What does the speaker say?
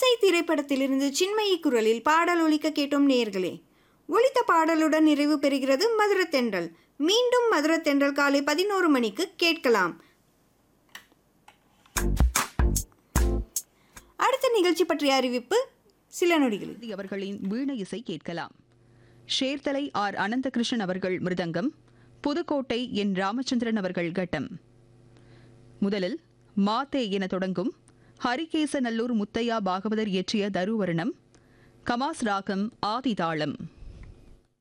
இசை திரைப்படத்திலிருந்து சின்மயி குரலில் பாடல் ஒலிக்க கேட்டோம் நேர்களே ஒலித்த பாடலுடன் நிறைவு பெறுகிறது மதுரத்தென்றல் மீண்டும் மதுரத்தென்றல் காலை பதினோரு மணிக்கு கேட்கலாம் அடுத்த நிகழ்ச்சி பற்றிய அறிவிப்பு சில நொடிகளில் பாரதி அவர்களின் வீண இசை கேட்கலாம் ஷேர்தலை ஆர் அனந்தகிருஷ்ணன் அவர்கள் மிருதங்கம் புதுக்கோட்டை என் ராமச்சந்திரன் அவர்கள் கட்டம் முதலில் மாத்தே என தொடங்கும் ஹரிகேசநல்லூர் முத்தையா பாகவதர் இயற்றிய தருவருணம் கமாஸ் ராகம் ஆதிதாளம்